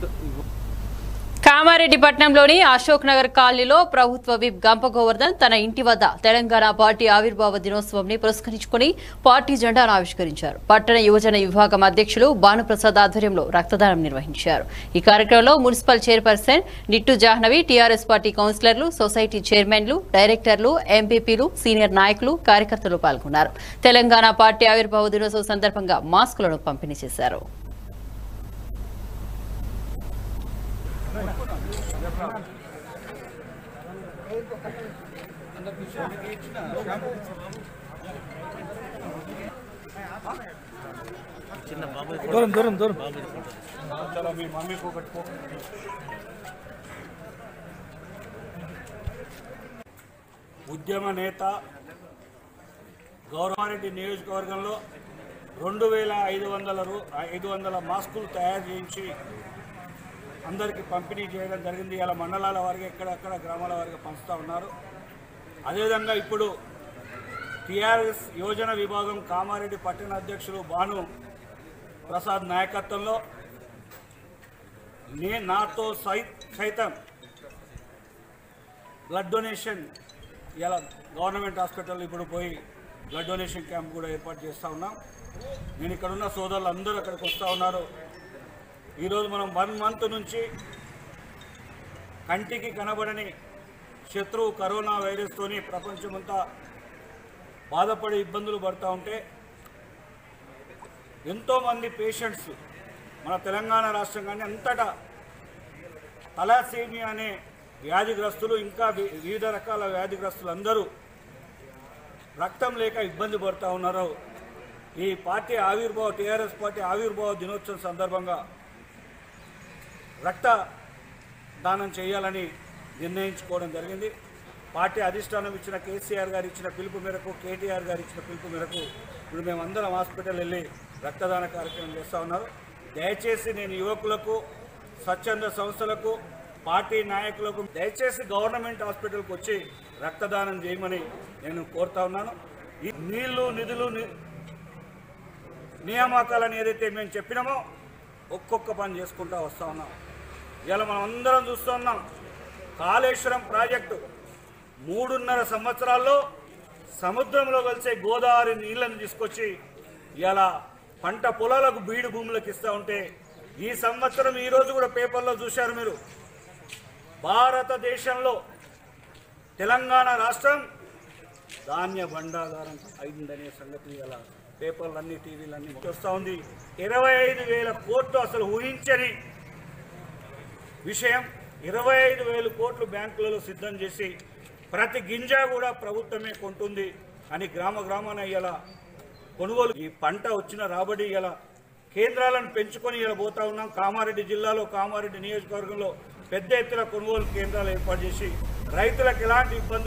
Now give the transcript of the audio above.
కామారెడ్డి పట్టణంలోని అశోక్ నగర్ కాలనీలో ప్రభుత్వ విప్ గంప గోవర్ధన్ తన ఇంటి వద్ద తెలంగాణ పార్టీ ఆవిర్భావ దినోత్సవంని పురస్కరించుకుని పార్టీ జెండాను ఆవిష్కరించారు పట్టణ యువజన విభాగం అధ్యక్షులు భానుప్రసాద్ ఆధ్వర్యంలో రక్తదానం నిర్వహించారు ఈ కార్యక్రమంలో municipal chairperson Nittu Jahnavi TRS party కౌన్సిలర్లు సొసైటీ చైర్మన్లు డైరెక్టర్లు ఎంపీపీలు సీనియర్ నాయకులు కార్యకర్తలు పాల్గొన్నారు తెలంగాణ పార్టీ ఆవిర్భావ దినోత్సవం సందర్భంగా మాస్కులను పంపిణీ చేశారు దూరం దూరం దూరం ఉద్యమ నేత గౌరవారెడ్డి నియోజకవర్గంలో రెండు వేల ఐదు వందల రూ ఐదు వందల మాస్కులు తయారు చేయించి అందరికీ పంపిణీ చేయడం జరిగింది ఇలా మండలాల వారికి ఎక్కడెక్కడ గ్రామాల వారికి పంచుతూ ఉన్నారు అదేవిధంగా ఇప్పుడు టీఆర్ఎస్ యోజన విభాగం కామారెడ్డి పట్టణ అధ్యక్షులు భాను ప్రసాద్ నాయకత్వంలో నే నాతో సై సైతం బ్లడ్ డొనేషన్ ఇలా గవర్నమెంట్ హాస్పిటల్ ఇప్పుడు పోయి బ్లడ్ డొనేషన్ క్యాంప్ కూడా ఏర్పాటు చేస్తూ ఉన్నాం నేను ఇక్కడ ఉన్న సోదరులు అందరూ అక్కడికి వస్తూ ఉన్నారు ఈరోజు మనం వన్ మంత్ నుంచి కంటికి కనబడని శత్రువు కరోనా వైరస్తోని ప్రపంచమంతా బాధపడి ఇబ్బందులు పడుతూ ఉంటే ఎంతోమంది పేషెంట్స్ మన తెలంగాణ రాష్ట్రం కానీ అంతటా తలాసేమియా అనే వ్యాధిగ్రస్తులు ఇంకా వి- వివిధ రకాల వ్యాధిగ్రస్తులు అందరూ రక్తం లేక ఇబ్బంది పడుతూ ఉన్నారు ఈ పార్టీ ఆవిర్భావ టీఆర్ఎస్ పార్టీ ఆవిర్భావ దినోత్సవం సందర్భంగా రక్త దానం చేయాలని నిర్ణయించుకోవడం జరిగింది పార్టీ అధిష్టానం ఇచ్చిన కేసీఆర్ గారు ఇచ్చిన పిలుపు మేరకు కేటీఆర్ గారు ఇచ్చిన పిలుపు మేరకు ఇప్పుడు మేమందరం హాస్పిటల్ వెళ్ళి రక్తదాన కార్యక్రమం చేస్తూ ఉన్నారు దయచేసి నేను యువకులకు స్వచ్ఛంద సంస్థలకు పార్టీ నాయకులకు దయచేసి గవర్నమెంట్ హాస్పిటల్కి వచ్చి రక్తదానం చేయమని నేను కోరుతా ఉన్నాను ఈ నీళ్లు నిధులు ని- నియామకాలని ఏదైతే మేము చెప్పినామో ఒక్కొక్క పని చేసుకుంటూ వస్తూ ఉన్నాం ఇలా మనం అందరం చూస్తూ ఉన్నాం కాళేశ్వరం ప్రాజెక్టు మూడున్నర సంవత్సరాల్లో సముద్రంలో కలిసే గోదావరి నీళ్లను తీసుకొచ్చి ఇలా పంట పొలాలకు బీడు భూములకు ఇస్తూ ఉంటే ఈ సంవత్సరం ఈ రోజు కూడా పేపర్లో చూశారు మీరు భారతదేశంలో తెలంగాణ రాష్ట్రం ధాన్య భండాగారం అయిందనే సంగతి ఇలా పేపర్లన్నీ టీవీలన్నీ వస్తూ ఉంది ఇరవై ఐదు వేల కోట్లు అసలు ఊహించని విషయం ఇరవై ఐదు వేల కోట్లు బ్యాంకులలో సిద్ధం చేసి ప్రతి గింజ కూడా ప్రభుత్వమే కొంటుంది అని గ్రామ గ్రామాన ఇలా కొనుగోలు ఈ పంట వచ్చిన రాబడి ఇలా కేంద్రాలను పెంచుకొని ఇలా పోతా ఉన్నాం కామారెడ్డి జిల్లాలో కామారెడ్డి నియోజకవర్గంలో పెద్ద ఎత్తున కొనుగోలు కేంద్రాలు ఏర్పాటు చేసి రైతులకు ఎలాంటి ఇబ్బంది